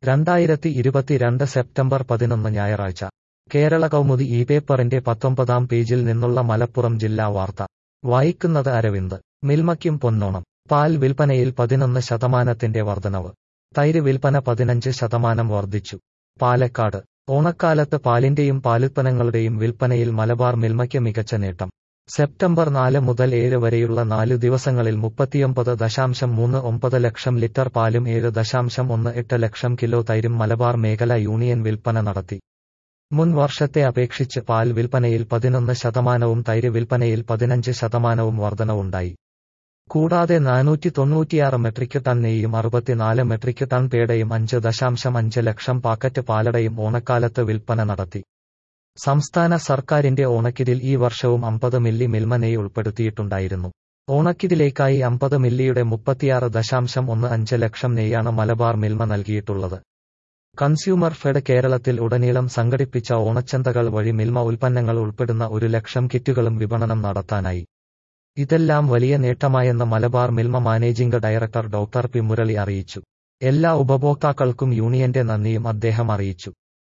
രണ്ടായിരത്തി ഇരുപത്തിരണ്ട് സെപ്റ്റംബർ പതിനൊന്ന് ഞായറാഴ്ച കേരള കൗമുദി ഈ പേപ്പറിന്റെ പത്തൊമ്പതാം പേജിൽ നിന്നുള്ള മലപ്പുറം ജില്ലാ വാർത്ത വായിക്കുന്നത് അരവിന്ദ് മിൽമയ്ക്കും പൊന്നോണം പാൽ വിൽപ്പനയിൽ പതിനൊന്ന് ശതമാനത്തിന്റെ വർധനവ് തൈര് വിൽപ്പന പതിനഞ്ച് ശതമാനം വർദ്ധിച്ചു പാലക്കാട് ഓണക്കാലത്ത് പാലിന്റെയും പാലുൽപ്പന്നങ്ങളുടെയും വിൽപ്പനയിൽ മലബാർ മിൽമയ്ക്ക് മികച്ച നേട്ടം സെപ്റ്റംബർ നാല് മുതൽ ഏഴ് വരെയുള്ള നാലു ദിവസങ്ങളിൽ മുപ്പത്തിയൊമ്പത് ദശാംശം മൂന്ന് ഒമ്പത് ലക്ഷം ലിറ്റർ പാലും ഏഴ് ദശാംശം ഒന്ന് എട്ട് ലക്ഷം കിലോ തൈരും മലബാർ മേഖല യൂണിയൻ വിൽപ്പന നടത്തി മുൻ വർഷത്തെ അപേക്ഷിച്ച് പാൽ വിൽപ്പനയിൽ പതിനൊന്ന് ശതമാനവും തൈര് വിൽപ്പനയിൽ പതിനഞ്ച് ശതമാനവും വർധനവുണ്ടായി കൂടാതെ നാനൂറ്റി തൊണ്ണൂറ്റിയാറ് മെട്രിക് ടൺ നെയ്യും അറുപത്തിനാല് മെട്രിക് ടൺ പേടയും അഞ്ച് ദശാംശം അഞ്ച് ലക്ഷം പാക്കറ്റ് പാലടയും ഓണക്കാലത്ത് വിൽപ്പന നടത്തി സംസ്ഥാന സർക്കാരിന്റെ ഓണക്കിതിൽ ഈ വർഷവും അമ്പത് മില്ലി മിൽമ നെയ്യ് ഉൾപ്പെടുത്തിയിട്ടുണ്ടായിരുന്നു ഓണക്കിതിലേക്കായി അമ്പത് മില്ലിയുടെ മുപ്പത്തിയാറ് ദശാംശം ഒന്ന് അഞ്ച് ലക്ഷം നെയ്യാണ് മലബാർ മിൽമ നൽകിയിട്ടുള്ളത് കൺസ്യൂമർ ഫെഡ് കേരളത്തിൽ ഉടനീളം സംഘടിപ്പിച്ച ഓണച്ചന്തകൾ വഴി മിൽമ ഉൽപ്പന്നങ്ങൾ ഉൾപ്പെടുന്ന ഒരു ലക്ഷം കിറ്റുകളും വിപണനം നടത്താനായി ഇതെല്ലാം വലിയ നേട്ടമായെന്ന് Malabar Milma managing director doctor P Murali അറിയിച്ചു എല്ലാ ഉപഭോക്താക്കൾക്കും യൂണിയന്റെ നന്ദിയും അദ്ദേഹം അറിയിച്ചു